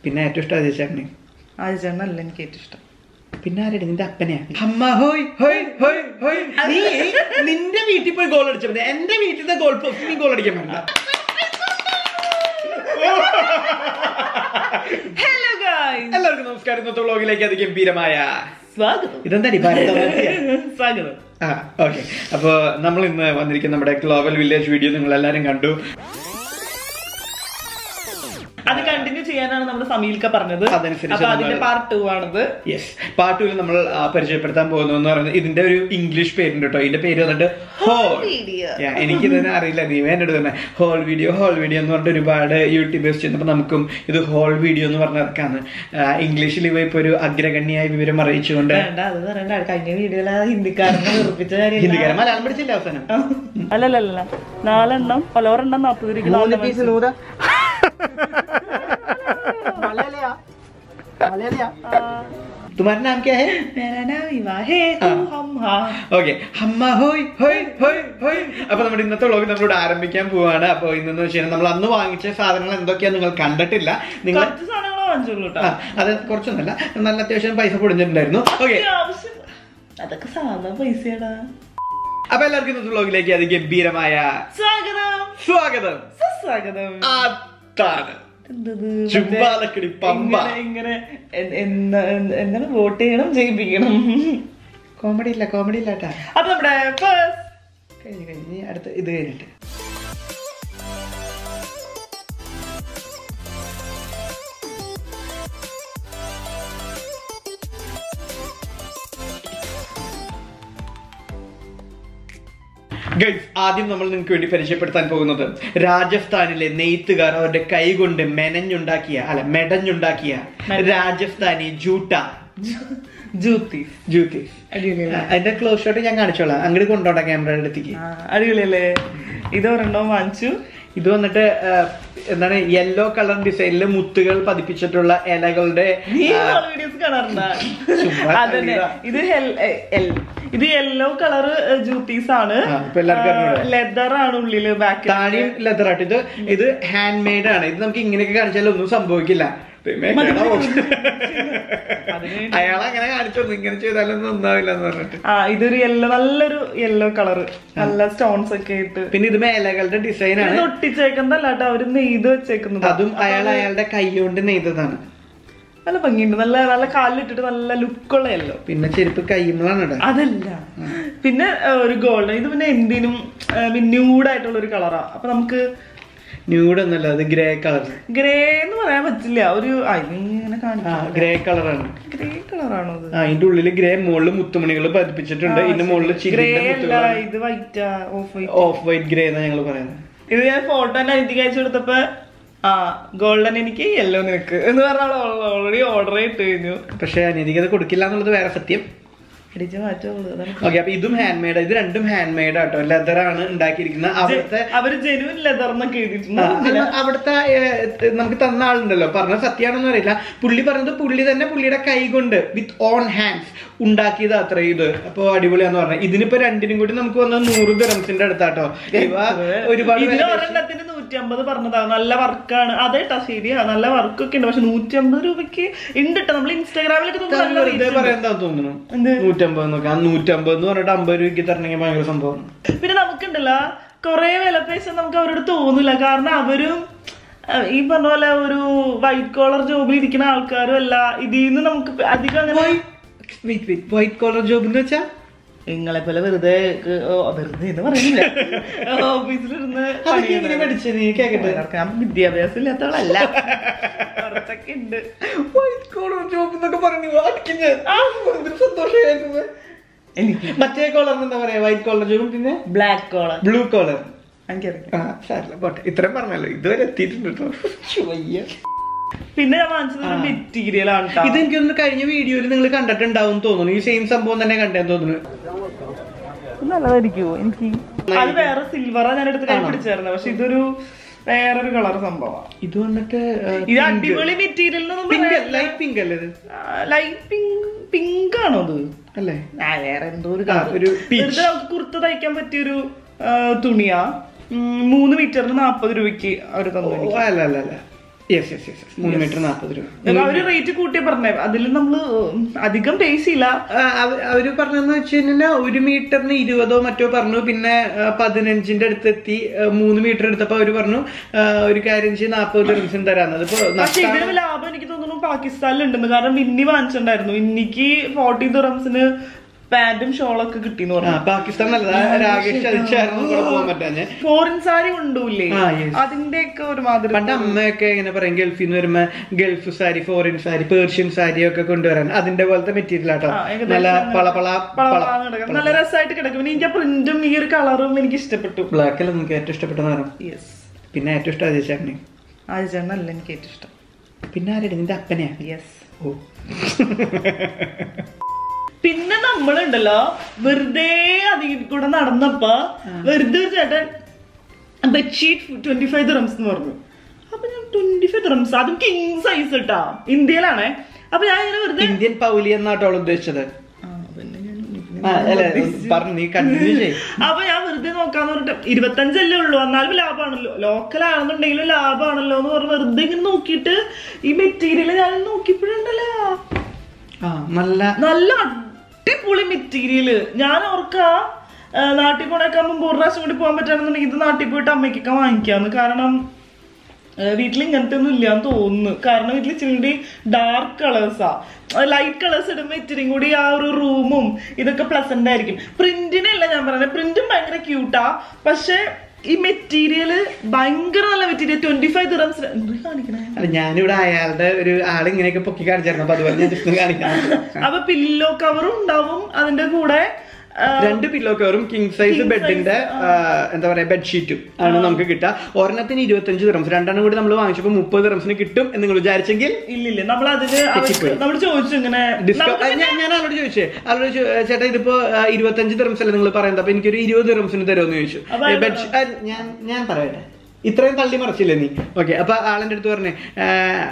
പിന്നെ ഏറ്റവും ഇഷ്ടം അജയ് ചേട്ടനെ ആചരണല്ല എനിക്ക് ഏറ്റവും ഇഷ്ടം പിന്നെ ആരുടെ നിന്റെ അപ്പനെയാ അമ്മ ഹോയ് ഹോയ് ഹോയ് ഹോയ് നീ നിന്റെ വീട്ടിൽ പോയി ഗോൾ അടിച്ചാൽ മതി എന്റെ വീട്ടിലത്തെ ഗോൾ പോസ്റ്റ് നീ ഗോൾ അടിക്കാൻ പറ്റില്ല ഹലോ ഗായ്സ് എല്ലാവർക്കും നമസ്കാരം ഇന്നത്തെ വ്ളോഗിലേക്ക് അത് ഗംഭീരമായ സ്വാഗതം ഇതെന്താടി ഭാരതമാറ്റിയ സ്വാഗതം ആ ഓക്കെ അപ്പോൾ നമ്മൾ ഇന്ന് വന്നിരിക്കുന്ന നമ്മുടെ ഗ്ലോബൽ വില്ലേജ് വീഡിയോ നിങ്ങൾ എല്ലാവരും കണ്ടു അത് കണ്ടിന്യൂ ചെയ്യാനാണ് നമ്മുടെ സമീൽക്ക പറഞ്ഞത് അതനുസരിച്ച് അപ്പൊ അതിന്റെ നമ്മള് പാർട്ട് ടു ആണത് യെസ് പാർട്ട് ടൂവിൽ നമ്മൾ ആ, പരിചയപ്പെടുത്താൻ പോകുന്നു എന്ന് പറയുന്നത് ഇതിന്റെ ഒരു ഇംഗ്ലീഷ് പേരുണ്ട് കേട്ടോ ഇതിന്റെ പേര് വന്നിട്ട് ഹോൾ video. എനിക്ക് തന്നെ അറിയില്ല നീ എന്നോട് തന്നെ ഹോൾ വീഡിയോ ഹോൾ വീഡിയോ എന്ന് പറഞ്ഞിട്ട് ഒരുപാട് യൂട്യൂബേഴ്സ് ചെയ്യുന്നപ്പോൾ നമുക്കും ഇത് ഹോൾ വീഡിയോ എന്ന് പറഞ്ഞിറക്കാന്ന് ഇംഗ്ലീഷിൽ ഇവ ഇപ്പൊ ഒരു അഗ്രഗണ്യായ വിവരം അറിയിച്ചുകൊണ്ട് വേണ്ട അത് പറയണ്ട കഴിഞ്ഞ വീഡിയോയില് ആ ഹിന്ദിക്കാരനെ വെറുപ്പിച്ച കാര്യം ഹിന്ദിക്കാരൻ മലയാളം പഠിച്ചില്ല അവസാനം അല്ലല്ലല്ല നാലെണ്ണം പലോരെണ്ണം നാപ്പത് രൂപയ്ക്ക് പീസ് നൂത तुम्हारा नाम क्या है ഓക്കെ ഹമ്മ ഹോയ് ഹോയ് ഹോയ് ഹോയ് അപ്പൊ നമ്മുടെ ഇന്നത്തെ വ്ളോഗ് നമ്മളോട് ആരംഭിക്കാൻ പോവാണ് അപ്പൊ ഇന്നെന്ന് വെച്ചാൽ നമ്മൾ അന്ന് വാങ്ങിച്ച സാധനങ്ങൾ എന്തൊക്കെയാ നിങ്ങൾ കണ്ടിട്ടില്ല നിങ്ങൾ കുറച്ച് സാധനങ്ങളോ വാങ്ങിച്ചോളൂ കേട്ടോ ആ, അത് കുറച്ചൊന്നല്ല നല്ല അത്യാവശ്യം പൈസ പൊടിഞ്ഞിട്ടുണ്ടായിരുന്നു ഓക്കെ അത്യാവശ്യം അതൊക്കെ സാധാ പൈസയാടാ അപ്പൊ എല്ലാവർക്കും ഇന്നത്തെ വ്ളോഗിലേക്ക് അത് ഗംഭീരമായ സ്വാഗതം സ്വാഗതം സുസ്വാഗതം അതാണ് എന്തത് ചുമ്പാലക്കടി പമ്പ ഇങ്ങനെ ഇങ്ങനെ എ- എന്ന- എന്ന- എന്താണ് വോട്ട് ചെയ്യണം ജയിപ്പിക്കണം കോമഡി ഇല്ല കോമഡി ഇല്ല കേട്ടാ അപ്പൊ നമ്മുടെ first കഴിഞ്ഞ് കഴിഞ്ഞ് ഇനി അടുത്ത ഇത് കഴിഞ്ഞിട്ട് ഗൈസ് ആദ്യം നമ്മൾ നിങ്ങൾക്ക് വേണ്ടി പരിചയപ്പെടുത്താൻ പോകുന്നത് രാജസ്ഥാനിലെ നെയ്ത്തുകാർ അവരുടെ കൈകൊണ്ട് മെനഞ്ഞുണ്ടാക്കിയ അല്ല മെടഞ്ഞുണ്ടാക്കിയ രാജസ്ഥാനി ജൂട്ട ജ്യൂത്തി ജൂത്തി അടിപൊളിയല്ലേ അതിന്റെ ക്ലോസ് ഷോട്ട് ഞാൻ കാണിച്ചോളാം അങ്ങോട്ട് കൊണ്ടോട്ടെ ക്യാമറയുടെ അടുത്തേക്ക് ആ, അടിപൊളിയല്ലേ ഇത് ഒരെണ്ണം വാങ്ങിച്ചു ഇത് വന്നിട്ട് ആ, എന്താണ് യെല്ലോ കളർ ഡിസൈനിൽ മുത്തുകൾ പതിപ്പിച്ചിട്ടുള്ള ഇലകളുടെ നീ ആ, വീഡിയോസ് കാണാറുണ്ടാ ചുമ്മാ അതന്നെ കളിയാ. ഇത് ഹെൽ- എ- എൽ- ഇത് യെല്ലോ കളർ ജൂത്തീസ് ആണ് ആ, ഇപ്പൊ എല്ലാവർക്കും അറിഞ്ഞൂടെ? ലെതർ ആണ് ഉള്ളില് ബാക്കി താടിയും ലെതർ ആയിട്ട് ഇത് ഇത് ഹാൻഡ് മെയ്ഡ് ആണ് ഇത് നമുക്ക് ഇങ്ങനെയൊക്കെ കാണിച്ചാൽ ഒന്നും സംഭവിക്കില്ല ദൈവമേ, മതി, കേടാ മതി, പോകും. അതിന് അയാൾ അങ്ങനെ കാണിച്ചു തന്നു, ഇങ്ങനെ ചെയ്താലൊന്നും ഒന്നാവില്ല എന്ന് പറഞ്ഞിട്ട് ആ ഇതൊരു യെല്ലോ നല്ലൊരു യെല്ലോ കളർ നല്ല സ്റ്റോൺസ് ഒക്കെ ഇട്ട് പിന്നെ ഇത് ഇലകളുടെ ഡിസൈൻ ആണ് ഇത് ഒട്ടിച്ചേക്കുന്നതല്ല കേട്ടോ അവര് നെയ്ത് വെച്ചേക്കുന്നത് അതും അയാൾ അയാളുടെ കൈ കൊണ്ട് നെയ്തതാണ് നല്ല ഭംഗിയുണ്ട് നല്ല നല്ല കാലിലിട്ടിട്ട് നല്ല ലുക്കുള്ള യെല്ലോ പിന്നെ ചെരുപ്പ് കൈമളാണ് ഇടാൻ അതല്ല പിന്നെ ആ, ഒരു ഗോൾഡൻ ഇത് പിന്നെ എന്തിനും ന്യൂഡായിട്ടുള്ള ഒരു കളറാ അപ്പൊ നമുക്ക് ന്യൂഡ് ഒന്നല്ല അത് ഗ്രേ കളർ ഗ്രേ എന്ന് പറയാൻ പറ്റില്ല ഒരു ആ, ഇത് ഇങ്ങനെ ആ കാണിക്കാം ഗ്രേ കളറാണ് ഗ്രേ കളറാണോ അത് ആ അതിന്റെ ഉള്ളില് ഗ്രേ മുകളിൽ മുത്തുമണികൾ പതിപ്പിച്ചിട്ടുണ്ട് ഇതിന്റെ മുകളിൽ ഗ്രേ ചിരിന്റെ അല്ല മുത്തുകളാണ് ഇത് വൈറ്റാ off white off white grey എന്നാ ഞങ്ങൾ പറയുന്നത് ഇത് ഞാൻ ഫോട്ടോ തന്നെ അനിയത്തിക്ക് അയച്ചു കൊടുത്തപ്പോ ആ ഗോൾഡൻ എനിക്ക് യെല്ലോ നിനക്ക് എന്ന് പറഞ്ഞാൽ ഓൾറെഡി ഓർഡർ ചെയ്തിട്ട് കഴിഞ്ഞു പക്ഷെ അനിയതിക്ക് അത് കൊടുക്കില്ല എന്നുള്ളത് വേറെ സത്യം അടിച്ച് മാറ്റുള്ളൂ അതാണ് ഓക്കെ അപ്പൊ ഇതും ഹാൻഡ് മെയ്ഡ് ഇത് രണ്ടും ഹാൻഡ് മെയ്ഡ് ആട്ടോ ലെതർ ആണ് ഉണ്ടാക്കിയിരിക്കുന്നത് അവിടുത്തെ അവര് ജെനുവിൻ ലെതർ എന്നൊക്കെ ആ, എഴുതിയിട്ടുണ്ട് അന്ന് അവിടുത്തെ ഏ, നമുക്ക് തന്ന ആളുണ്ടല്ലോ പറഞ്ഞ സത്യാണെന്ന് അറിയില്ല പുള്ളി പറഞ്ഞത് പുള്ളി തന്നെ പുള്ളിയുടെ കൈ കൊണ്ട് വിത്ത് ഓൺ ഹാൻഡ്സ് ഉണ്ടാക്കിയത് അത്ര ഇത് അപ്പൊ അടിപൊളിയാന്ന് പറഞ്ഞത് ഇതിനിപ്പോ രണ്ടിനും കൂടി നമുക്ക് വന്ന നൂറ് ദിറംസിന്റെ അടുത്താട്ടോ ഇവ ഒരുപാട് ഇതിന് വില പേശി- ഒരെണ്ണത്തിന് നൂറ്റി അമ്പത് പറഞ്ഞതാ നല്ല വർക്കാണ് അതേട്ടാ ശരിയാ നല്ല വർക്കൊക്കെ ഉണ്ട് പക്ഷെ നൂറ്റി അമ്പത് രൂപയ്ക്ക് ഉണ്ട് ട്ടോ നമ്മൾ ഇൻസ്റ്റാഗ്രാമിലൊക്കെ നോക്കുമ്പോ നല്ല വെറുതെ rate ഉണ്ട്. പറയാൻ തോന്നുന്നു എന്ത്? നൂറ്റമ്പത് നോക്കാം ആ നൂറ്റമ്പത് എന്ന് പറഞ്ഞിട്ട് അമ്പത് രൂപയ്ക്ക് തരണമെങ്കിൽ ഭയങ്കര സംഭവമാണ് പിന്നെ നമുക്കുണ്ടല്ലോ കൊറേ വില പേശ നമുക്ക് അവരോട് തോന്നില്ല കാരണം അവരും അഹ് ഈ പറഞ്ഞ പോലെ ഒരു വൈറ്റ് കോളർ ജോബിൽ ഇരിക്കുന്ന ആൾക്കാരും അല്ല ഇതിൽ നിന്ന് നമുക്ക് അധികം അങ്ങനെ വൈറ്റ് കോളർ ജോബ് എന്ന് വെച്ചാ നിങ്ങളെ പോലെ വെറുതെ ക്ക് ഓ, വെറുതെ എന്ന് പറയുന്നില്ല ഓഫീസിലിരുന്ന് അതൊക്കെ എങ്ങനെ പഠിച്ചത് നീ കേക്കട്ടെ ഞാൻ വിദ്യാഭ്യാസം ഇല്ലാത്തവളല്ല കുറച്ചൊക്കെ ഉണ്ട് വൈറ്റ് കോളർ ജോബ് എന്നൊക്കെ പറഞ്ഞു അടിക്കും ഞാൻ. ആ, എന്തൊരു സന്തോഷമായിരുന്നു എനിക്ക് മറ്റേ കോളർ എന്താ പറയാ വൈറ്റ് കോളർ ജോബും പിന്നെ ബ്ലാക്ക് കോളർ ബ്ലൂ കോളർ എനിക്കറിയാം ആ സാരില്ല പോട്ടെ ഇത്രയും പറഞ്ഞല്ലോ ഇതുവരെ എത്തിയിട്ടുണ്ട് കേട്ടോ ശ്ശോ, വയ്യ. പിന്നെ ഞാൻ വാങ്ങിച്ചത് ഒരു മെറ്റീരിയൽ ആണ് ട്ടോ. ഇത് എനിക്കൊന്ന് കഴിഞ്ഞ വീഡിയോയിൽ നിങ്ങൾ കണ്ടിട്ടുണ്ടാവും തോന്നുന്നു ഈ സെയിം സംഭവം തന്നെ കണ്ടേന്ന് തോന്നുന്നു ഇത് നല്ലതായിരിക്കുമോ എനിക്ക് അത് വേറെ സിൽവറാ ഞാൻ എടുത്ത് കൈ പിടിച്ചായിരുന്നു പക്ഷെ ഇതൊരു വേറൊരു കളർ സംഭവമാണ് ഇത് വന്നിട്ട് ഇത് അടിപൊളി മെറ്റീരിയൽ പിങ്ക് ലൈറ്റ് പിങ്ക് അല്ലേ ഇത് ലൈറ്റ് പിങ്ക് പിങ്ക് ആണോ അത് അല്ലേ ആ വേറെ എന്തോ ഒരു ആ, കളർ ഒരു peach. വെറുതെ നമുക്ക് കുർത്ത തയ്ക്കാൻ പറ്റിയൊരു ആ, തുണിയാ ഉം, മൂന്ന് മീറ്ററിന് നാപ്പത് രൂപയ്ക്ക് അവർ ഓ, തന്നു എനിക്ക്. അല്ല അല്ല അല്ല യെസ് യെസ് യെസ് മൂന്ന് മീറ്റർ നാൽപ്പത് രൂപ അപ്പൊ അവര് റേറ്റ് കൂട്ടിയ പറഞ്ഞേ അതിൽ നമ്മള് അധികം പേസ് ഇല്ല ആ, അവ- അവര് പറഞ്ഞെന്ന് വെച്ച് കഴിഞ്ഞാൽ ഒരു മീറ്ററിന് ഇരുപതോ മറ്റോ പറഞ്ഞു പിന്നെ ആ, പതിനഞ്ചിന്റെ അടുത്തെത്തി ആ, മൂന്ന് മീറ്റർ എടുത്തപ്പോ അവര് പറഞ്ഞു ആ, ഒരു കാര്യം ചെയ്ത് നാൽപ്പത് ദിറംസിന് തരാന്ന് അതിപ്പോ പക്ഷെ ഇതിന് ലാഭം എനിക്ക് തോന്നുന്നു പാകിസ്ഥാനിൽ ഉണ്ടെന്ന് കാരണം വിന്നി വാങ്ങിച്ചിട്ടുണ്ടായിരുന്നു വിന്നിക്ക് ഫോർട്ടി ദിറംസിന് പാന്റും ഷോളൊക്കെ കിട്ടിന്ന് ആ, പറഞ്ഞു പാകിസ്ഥാൻ നല്ലതാ രാകേഷ് ചതിച്ചായിരുന്നു കൂടെ പോകാൻ പറ്റാഞ്ഞ് ഫോറിൻ സാരി കൊണ്ടൂല്ലേ ആ, yes. അതിന്റെ ഒക്കെ ഒരു മാതിരി പണ്ട് അമ്മയൊക്കെ ഇങ്ങനെ പറയും ഗൾഫിൽ നിന്ന് വരുമ്പോ Gulf sari foreign sari Persian sari ഒക്കെ കൊണ്ടുവരാൻ അതിന്റെ പോലത്തെ മെറ്റീരിയൽ ആട്ടോ ആ, ഏകദേശം നല്ല പളപള പളപളാന്ന് കിടക്കും. നല്ല രസമായിട്ട് കിടക്കും പിന്നെ എനിക്ക് ആ പ്രിന്റും ഈ ഒരു കളറും എനിക്ക് ഇഷ്ടപ്പെട്ടു ബ്ലാക്ക് അല്ല നമുക്ക് ഏറ്റവും ഇഷ്ടപ്പെട്ട നിറം യെസ് പിന്നെ ഏറ്റവും ഇഷ്ടം അജയ് ചേട്ടനെ ആചരണല്ല എനിക്ക് ഏറ്റവും ഇഷ്ടം പിന്നെ ആരുടെ നിന്റെ അപ്പനെയാ യെസ് ഓ പിന്നെ നമ്മളുണ്ടല്ലോ വെറുതെ അതിൽ കൂടെ നടന്നപ്പോ വെറുതെ ഒരു ചേട്ടൻ ബെഡ്ഷീറ്റ് ട്വന്റി ഫൈവ് ദിറംസ് എന്ന് പറഞ്ഞു അപ്പൊ ഞാൻ ട്വന്റി ഫൈവ് ദിറംസ് അതും കിങ് സൈസ് ഇട്ടാ ഇന്ത്യയിലാണേ അപ്പൊ ഞാൻ ഇങ്ങനെ വെറുതെ ഇന്ത്യൻ പൗലി എന്നാട്ടോ അവൾ ഉദ്ദേശിച്ചത് ആ, പിന്നെ ഞാൻ- ആ, അല്ല പറഞ്ഞു നീ കണ്ടിന്യൂ ചെയ് അപ്പൊ ഞാൻ വെറുതെ നോക്കാന്ന് പറഞ്ഞിട്ട് ഇരുപത്തഞ്ചല്ലേ ഉള്ളൂ എന്നാലും ലാഭമാണല്ലോ ലോക്കൽ ആണെന്നുണ്ടെങ്കിലും ലാഭമാണല്ലോ എന്ന് പറഞ്ഞ് വെറുതെ ഇങ്ങനെ നോക്കിയിട്ട് ഈ മെറ്റീരിയൽ ഞാൻ നോക്കിയപ്പോഴുണ്ടല്ലോ ആ നല്ല നല്ല അടിപൊളി മെറ്റീരിയല് ഞാൻ ഓർക്ക നാട്ടിൽ പോണേക്കാ മുമ്പ് ഒരു പ്രാവശ്യം കൂടി പോകാൻ പറ്റുകയാണെന്നുണ്ടെങ്കിൽ ഇത് നാട്ടിൽ പോയിട്ട് അമ്മയ്ക്കൊക്കെ വാങ്ങിക്കാന്ന് കാരണം വീട്ടിൽ ഇങ്ങനത്തെ ഒന്നും ഇല്ലാന്ന് തോന്നുന്നു കാരണം വീട്ടിൽ ഇച്ചിരി കൂടി ഡാർക്ക് കളേഴ്സാ ലൈറ്റ് കളേഴ്സ് ഇടുമ്പോൾ ഇച്ചിരി കൂടി ആ ഒരു റൂമും ഇതൊക്കെ പ്ലസന്റ് ആയിരിക്കും പ്രിന്റിനല്ല ഞാൻ പറയുന്നത് പ്രിന്റും ഭയങ്കര ക്യൂട്ടാ പക്ഷെ ഈ മെറ്റീരിയല് ഭയങ്കര നല്ല മെറ്റീരിയൽ ട്വന്റി ഫൈവ് ദിറംസ് കാണിക്കണേ അല്ല ഞാനിവിടെ അയാളുടെ ഒരു ആൾ ഇങ്ങനെയൊക്കെ പൊക്കി കാണിച്ചായിരുന്നു അപ്പൊ അതുപോലെ ഞാൻ ജസ്റ്റ് കാണിക്കാം അപ്പൊ പില്ലോ കവറും ഉണ്ടാവും അതിന്റെ കൂടെ ആ, രണ്ട് പില്ലോ കവറും കിങ് സൈസ് ബെഡിന്റെ എന്താ പറയാ ബെഡ്ഷീറ്റും ആണ് നമുക്ക് കിട്ടുക ഒരെണ്ണത്തിന് ഇരുപത്തഞ്ച് ദിറംസ് രണ്ടെണ്ണം കൂടി നമ്മൾ വാങ്ങിച്ചപ്പോൾ മുപ്പത് ദിറംസിന് കിട്ടും എന്ന് നിങ്ങൾ വിചാരിച്ചെങ്കിൽ ഇല്ലില്ല നമ്മൾ അതിന് നമ്മൾ ചോദിച്ചു ഇങ്ങനെ ഡിസ്കൗ നമുക്ക് ആ, ഞാൻ ഞാൻ ആളോട് ചോദിച്ചേ ആളോട് ചോ- ചേട്ടാ ഇതിപ്പോ ആ, ഇരുപത്തഞ്ച് ദിറംസ് അല്ലേ നിങ്ങൾ പറയുന്നത് അപ്പൊ എനിക്കൊരു ഇരുപത് ദിറംസിന് തരുമെന്ന് ചോദിച്ചു അപ്പൊ ഏ, ബെഡ്ഷീ- ആ, ഞാൻ ഞാൻ പറയട്ടെ ഇത്രയും തള്ളി മറിച്ചില്ലേ നീ ഓക്കെ അപ്പൊ ആളിന്റെ അടുത്ത് പറഞ്ഞേ ആ,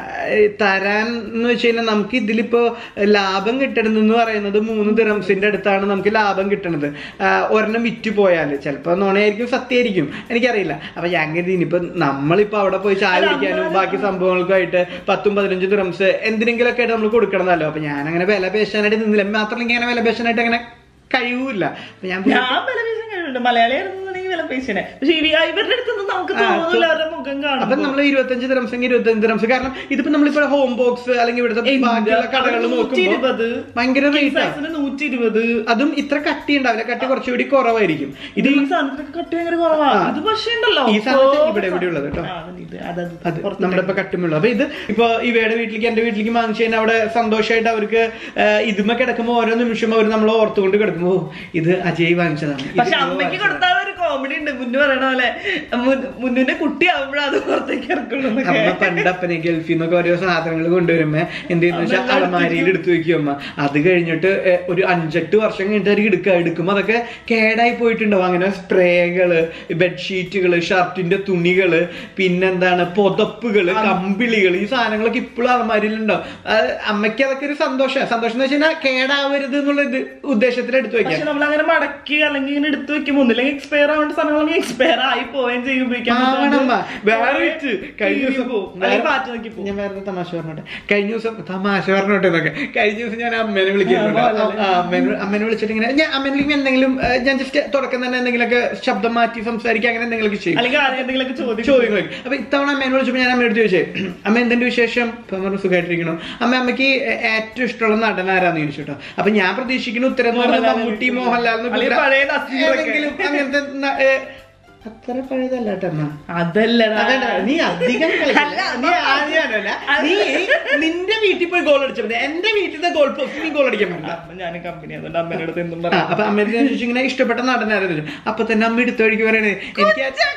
തരാൻ എന്ന് വെച്ച് കഴിഞ്ഞാൽ നമുക്ക് ഇതിലിപ്പോ ലാഭം കിട്ടണമെന്ന് പറയുന്നത് മൂന്ന് ദിറംസിന്റെ അടുത്താണ് നമുക്ക് ലാഭം കിട്ടണത് ആ, ഒരെണ്ണം വിറ്റ് പോയാൽ ചിലപ്പോ നുണയായിരിക്കും സത്യമായിരിക്കും എനിക്കറിയില്ല അപ്പൊ ഞാൻ കരുതി ഇനിയിപ്പോ നമ്മളിപ്പോ അവിടെ പോയി ചായ കുടിക്കാനും ബാക്കി സംഭവങ്ങൾക്കായിട്ട് പത്തും പതിനഞ്ചും ദിറംസ് എന്തിനെങ്കിലൊക്കെ ആയിട്ട് നമ്മൾ കൊടുക്കണമല്ലോ അപ്പൊ ഞാൻ അങ്ങനെ വില പേശാനായിട്ട് നിന്നില്ല മാത്രമല്ല എനിക്ക് അങ്ങനെ വില പേശാനായിട്ട് അങ്ങനെ കഴിയൂല അപ്പൊ ഞാൻ ഞാൻ വില പേശാൻ കഴിവുണ്ട് മലയാളിയായിരുന്നുണ്ടെങ്കിൽ വില പേശനെ പക്ഷെ ഇവ- ഇവരുടെ അടുത്തൊന്നും നമുക്ക് തോന്നില്ല അവരുടെ മുഖം അപ്പൊ കാണും നമ്മൾ ഇരുപത്തഞ്ച് ദിറംസെങ്കിൽ ഇരുപത്തഞ്ച് ദിറംസ് കാരണം ഇതിപ്പോ നമ്മളിപ്പോ ഹോം ബോക്സ് അല്ലെങ്കിൽ ഇവിടുത്തെ ബാക്കിയുള്ള കടകളിൽ നൂറ്റി നോക്കുമ്പോൾ ഇരുപത് ഭയങ്കര റേറ്റ് സൈസിന് നൂറ്റി ഇരുപത് അതും ഇത്ര കട്ടി ഉണ്ടാവില്ല കട്ടി കുറച്ചുകൂടി കുറവായിരിക്കും ഇത് ഈ സാധനത്തിനൊക്കെ കട്ടി ഭയങ്കര കുറവാ ഇത് പക്ഷേ ഉണ്ടല്ലോ ഈ സാധനത്തിൽ ഇവിടെ ഇവിടെ ഉള്ളത് കേട്ടോ ആ, ഇത് അതത് അത് നമ്മുടെ ഇപ്പൊ കട്ടുമുള്ളൂ അപ്പൊ ഇത് ഇപ്പൊ ഇവയുടെ വീട്ടിലേക്ക് എന്റെ വീട്ടിലേക്ക് വാങ്ങിച്ചു കഴിഞ്ഞാൽ അവിടെ സന്തോഷമായിട്ട് അവർക്ക് ആ, ഇതുമ്മ കിടക്കുമ്പോ ഓരോ നിമിഷം അവർ നമ്മൾ ഓർത്തുകൊണ്ട് കിടക്കുമ്പോ "ഓ, ഇത് അജയ് വാങ്ങിച്ചതാണ് ഇത് പക്ഷെ ഇവ അമ്മയ്ക്ക് വാങ്ങിച്ചതാണ്." കൊടുത്താൽ ഒരു കോമഡി ഉണ്ട് മുന്നു പറയണ പോലെ മുൻ- മുന്നിന്റെ കുട്ടി ആവുമ്പോഴാണ് അത് പുറത്തേക്ക് ഇറക്കുള്ളൂ എന്നൊക്കെ. അമ്മ പണ്ടപ്പനെ ഗൾഫിൽ നിന്നൊക്കെ ഓരോ സാധനങ്ങൾ കൊണ്ടുവരുമ്പോ എന്ത് ചെയ്യുന്ന വെച്ചാൽ അലമാരിയിൽ എടുത്തു വെക്കും അമ്മ അത് കഴിഞ്ഞിട്ട് എ, ഒരു അഞ്ചെട്ട് വർഷം കഴിഞ്ഞിട്ട് അവർക്ക് എടുക്കുക എടുക്കുമ്പോ അതൊക്കെ കേടായി പോയിട്ടുണ്ടാവും അങ്ങനെ സ്പ്രേകള് ബെഡ്ഷീറ്റുകള് ഷർട്ടിന്റെ തുണികള് പിന്നെന്താണ് പുതപ്പുകള് കമ്പിളികൾ ഈ സാധനങ്ങളൊക്കെ ഇപ്പോഴും അലമാരിയിലുണ്ടാവും അത് അമ്മയ്ക്ക് അതൊക്കെ ഒരു സന്തോഷമാണ് സന്തോഷം എന്ന് വെച്ച് കഴിഞ്ഞാൽ കേടാവരുത് എന്നുള്ള ഇത് ഉദ്ദേശത്തിൽ എടുത്തു വെക്കാം പക്ഷെ നമ്മൾ അങ്ങനെ മടക്കി അല്ലെങ്കിൽ ഇങ്ങനെ എടുത്തു വെക്കുമ്പോൾ ഒന്നില്ലെങ്കിൽ എക്സ്പയർ ആവേണ്ട സാധനങ്ങൾ എക്സ്പയർ ആയി പോവുകയും ചെയ്യും ഉപയോഗിക്കാൻ ആവണമ്മ. പറ്റാണ്ട് വേറെ വിറ്റ്. കഴിഞ്ഞ കീറി ദിവസം പോവും. അല്ലെങ്കിൽ കാറ്റ് നോക്കി പോവും. ഞാൻ വേറെ തമാശ പറഞ്ഞോട്ടെ കഴിഞ്ഞ ദിവസം തമാശ പറഞ്ഞോട്ടെ എന്നൊക്കെ കഴിഞ്ഞ ദിവസം ഞാൻ അമ്മേനെ വിളിക്കുന്നുണ്ട് ആ, അമ്മേനെ അമ്മേനെ വിളിച്ചിട്ട് ഇങ്ങനെ ഞാൻ അമ്മേനെ വിളിക്കുമ്പോൾ എന്തെങ്കിലും ഏ, ഞാൻ ജസ്റ്റ് തുടക്കം തന്നെ എന്തെങ്കിലുമൊക്കെ ശബ്ദം മാറ്റി സംസാരിക്കുക അങ്ങനെ എന്തെങ്കിലുമൊക്കെ ചെയ്യും അല്ലെങ്കിൽ ആദ്യം എന്തെങ്കിലുമൊക്കെ ചോദിക്കും ചോദ്യങ്ങൾ ചോദിക്കും. അപ്പൊ ഇത്തവണ അമ്മേനെ വിളിച്ചപ്പോൾ ഞാൻ അമ്മയോട് ചോദിച്ചേ അമ്മ എന്തെങ്കിലും വിശേഷം ഇപ്പൊ അമ്മ പറഞ്ഞു, സുഖമായിട്ടിരിക്കണം അമ്മ അമ്മയ്ക്ക് ഏ- ഏറ്റവും ഇഷ്ടമുള്ള നടൻ ആരാന്ന് ചോദിച്ചു കേട്ടോ അപ്പൊ ഞാൻ പ്രതീക്ഷിക്കുന്ന ഉത്തരം എന്ന് പറയുന്നത് മമ്മൂട്ടി മോഹൻലാൽ എന്ന് അല്ലെങ്കിൽ ഉത്തരം- പഴയ നസീറൊക്കെ. ഏതെങ്കിലും അങ്ങനത്തെ ന- ഏ, അത്ര പഴയതല്ല കേട്ടോ അമ്മ അതല്ലടാ അതല്ല, നീ അധികം കളിക്കില്ല. നീ ആദ്യമല്ല. നീ നിന്റെ വീട്ടിൽ പോയി ഗോൾ അടിച്ചാൽ മതി എന്റെ വീട്ടിലത്തെ ഗോൾ പോസ്റ്റ് നീ ഗോൾ അടിക്കാൻ പറ്റില്ല അപ്പൊ ഞാൻ കമ്പനി അതുകൊണ്ട് അമ്മേടെ അടുത്ത് എന്തും ആ, പറയാം അപ്പൊ അമ്മയുടെ ചോദിച്ചു ഇങ്ങനെ ഇഷ്ടപ്പെട്ട നടനായിരുന്നു ചോദിച്ചു. അപ്പൊ തന്നെ അമ്മ എടുത്ത വഴിക്ക് പറയണേ എനിക്ക് ആ-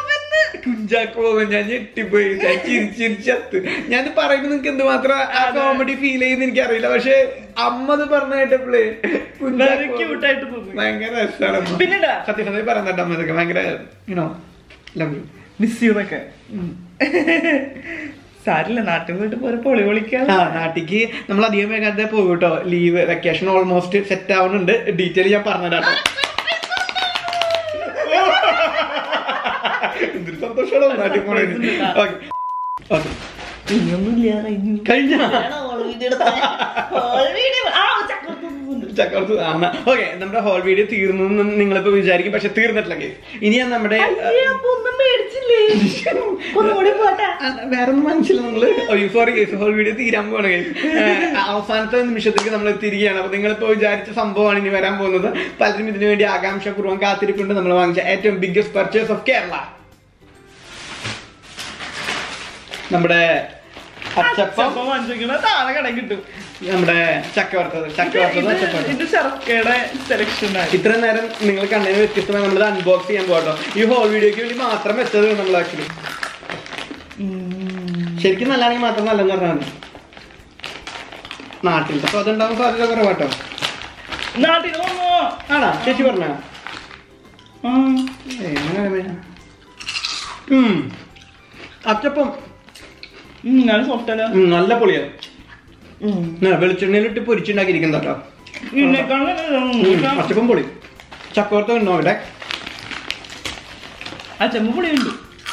കുഞ്ചാക്കോ ബോബൻ ഞാൻ ഞെട്ടിപ്പോയി ഞാൻ ചിരിച്ചിരിച്ചത്ത് ഞാൻ പറയുമ്പോ നിങ്ങക്ക് എന്തുമാത്രം ആ കോമഡി ഫീൽ ചെയ്യുന്ന എനിക്കറിയില്ല പക്ഷെ അമ്മ അത് പറഞ്ഞ കേട്ടപ്പോഴേ കുഞ്ചാക്കോ ബോബൻ ക്യൂട്ട് ആയിട്ട് തോന്നി ഭയങ്കര രസമാണ് അമ്മ. പിന്നെടാ സത്യസന്ധമായി പറയുന്നുണ്ട് അമ്മ ഇതൊക്കെ ഭയങ്കര യുനോ ലവ് യു മിസ് ചെയ്യുന്നൊക്കെ സാരില്ല നാട്ടിൽ പോയിട്ട് പോരെ പൊളി പൊളിക്കാം ആ നാട്ടിക്ക് നമ്മൾ അധികം വേഗത്തെ പോകും കേട്ടോ ലീവ് വെക്കേഷൻ ഓൾമോസ്റ്റ് സെറ്റ് ആവുന്നുണ്ട് ഡീറ്റെയിൽ ഞാൻ പറഞ്ഞുതരാം എന്തൊരു സന്തോഷമാണോ നാട്ടിൽ പോണത് ഓക്കെ ഓക്കെ ഇനിയൊന്നുമില്ല കഴിഞ്ഞു കഴിഞ്ഞ വേണോ hall video എടുത്താ? hall video ആ, ചക്കരത്ത് ഒന്നുമുണ്ട്. ചക്കർത്ത് ആണ് ഓക്കെ നമ്മുടെ ഹോൾ വീഡിയോ തീർന്നു എന്ന് നിങ്ങളിപ്പോ വിചാരിക്കും പക്ഷെ തീർന്നിട്ടില്ല guys. ഇനി ഞാൻ നമ്മുടെ അയ്യേ, അപ്പൊ ഒന്നും മേടിച്ചില്ലേ ഒന്നുകൂടി പോട്ടെ ആ, വേറെ ഒന്നും മനസ്സില്ല നമ്മള് സോറി കേസ് ഹോൾ വീഡിയോ തീരാൻ പോണ guys. ഏഹ്, അവസാനത്തെ നിമിഷത്തേക്ക് നമ്മൾ എത്തിയിരിക്കുകയാണ് അപ്പൊ നിങ്ങളിപ്പോ വിചാരിച്ച സംഭവമാണ് ഇനി വരാൻ പോകുന്നത് പലരും ഇതിനു വേണ്ടി ആകാംക്ഷപൂർവ്വം കാത്തിരിക്കൊണ്ട് നമ്മൾ വാങ്ങിച്ച ഏറ്റവും ബിഗ്ഗസ്റ്റ് പർച്ചേസ് ഓഫ് കേരള നമ്മുടെ അച്ചപ്പം അച്ചപ്പം വാങ്ങിച്ചിരിക്കണ താഴെ കട കിട്ടും നമ്മുടെ ചക്ക വറുത്തത് ചക്ക വറുത്തത് അച്ചപ്പം ഇത് ശർക്കയുടെ സെലക്ഷൻ ആണ് ഇത്രയും നേരം നിങ്ങൾ കണ്ടതിന് വ്യത്യസ്തമായി നമ്മൾ അൺബോക്സ് ചെയ്യാൻ പോകട്ടോ ഈ ഹോൾ വീഡിയോക്ക് വേണ്ടി മാത്രം വെച്ചത് നമ്മൾ ആക്ച്വലി ശരിക്കും നല്ലതാണെങ്കിൽ മാത്രം നല്ലതെന്ന് പറഞ്ഞാൽ മതി നാട്ടിലത്തെ അപ്പൊ അതുണ്ടാവും സാധ്യത കുറവാട്ടോ നാട്ടിൽ വന്നോ ആണാ ചേച്ചി പറഞ്ഞ അച്ചപ്പം ഞാൻ സോഫ്റ്റല്ല ഉം, നല്ല പൊളിയാണ് വെളിച്ചെണ്ണയിലിട്ട് പൊരിച്ചുണ്ടാക്കിയിരിക്കുന്ന കേട്ടോ അച്ചപ്പം പൊളി ചക്കോർത്ത ഉണ്ടോ അവിടെ ആ ചെമ്പ് പുളിയുണ്ട്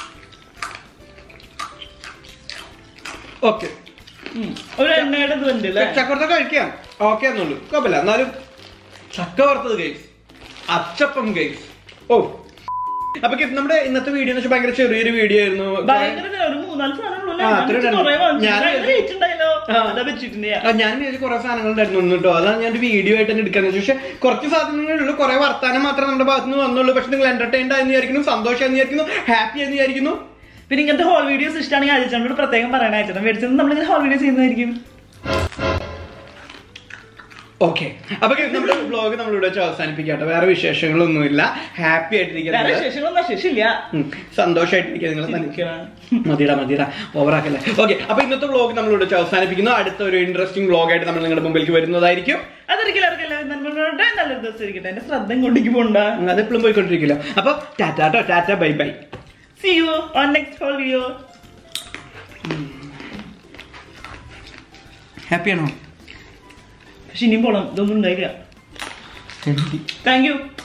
ഓക്കെ ഉം. ഒരു എണ്ണയുടെ ഇത് ഉണ്ട് അല്ലേ ചക്കോർത്ത കഴിക്കാം ഓക്കെ എന്നുള്ളൂ കുഴപ്പമില്ല എന്നാലും ചക്ക വറുത്തത് ഗൈസ് അച്ചപ്പം ഗൈസ് ഓ അപ്പൊ ഗൈസ്, നമ്മുടെ ഇന്നത്തെ വീഡിയോ എന്ന് വെച്ചാൽ ഭയങ്കര ചെറിയൊരു വീഡിയോ ആയിരുന്നു ഭയങ്കര ഇതാ, ഒരു മൂന്നാല് സാധനങ്ങളുള്ളൂ ആ, അത്രേ കുറെ ഉണ്ടായിരുന്നു. ഞാൻ- വെച്ചിട്ടുണ്ടായല്ലോ ആ. അതാ വെച്ചിട്ടുണ്ട് ആ, ഞാൻ വിചാരിച്ചു കുറെ സാധനങ്ങൾ ഉണ്ടായിരുന്നു കേട്ടോ അതാണ് ഞാൻ ഒരു വീഡിയോ ആയിട്ട് തന്നെ എടുക്കാന്ന് വെച്ചു പക്ഷെ കുറച്ച് സാധനങ്ങളുള്ളൂ കുറെ വർത്താനം മാത്രമേ നമ്മുടെ ഭാഗത്ത് നിന്ന് വന്നുള്ളൂ പക്ഷെ നിങ്ങൾ എന്റർടൈൻഡ് ആയെന്ന് വിചാരിക്കുന്നു സന്തോഷം വിചാരിക്കുന്നു ഹാപ്പി എന്ന് വിചാരിക്കുന്നു പിന്നെ ഇങ്ങനത്തെ ഹോൾ വീഡിയോസ് ഇഷ്ടമാണെങ്കിൽ അയച്ചോട് പ്രത്യേകം പറയണ അയച്ചോ മേടിച്ചത് നമ്മളിങ്ങനെ ഹോൾ വീഡിയോസ് ചെയ്യുന്നതായിരിക്കും ഓക്കെ അപ്പൊ guys, നമ്മുടെ വ്ളോഗ് നമ്മളിവിടെ വെച്ച് അവസാനിപ്പിക്കട്ടെ വേറെ വിശേഷങ്ങളൊന്നുമില്ല ഹാപ്പി വേറെ ആയിട്ടിരിക്കുന്നത് വിശേഷങ്ങളൊന്നും ശേഷില്ല സന്തോഷമായിട്ടിരിക്കുക നിങ്ങൾ മതിയുടെ മതിയുടെ ഓവറാക്കല്ലേ ഓക്കെ അപ്പൊ ഇന്നത്തെ വ്ളോഗ് നമ്മളിവിടെ വെച്ച് അവസാനിപ്പിക്കുന്നു അടുത്ത ഒരു ഇൻട്രസ്റ്റിംഗ് വ്ളോഗായിട്ട് നമ്മൾ നിങ്ങളുടെ മുമ്പിലേക്ക് വരുന്നതായിരിക്കും അതൊരിക്കലും ആർക്കല്ല നന്മകളുടെ നല്ലൊരു ദിവസം ഇരിക്കട്ടെ എന്റെ ശ്രദ്ധ കൊണ്ടേക്ക് പോണ്ട അത് എപ്പോഴും പോയിക്കൊണ്ടിരിക്കില്ല അപ്പൊ ടാറ്റാട്ടോ tata bye bye see you on next whole video ഹാപ്പിയാണോ പക്ഷെ ഇനിയും പോണം ഇതൊന്നും ഉണ്ടായില്ല താങ്ക് യു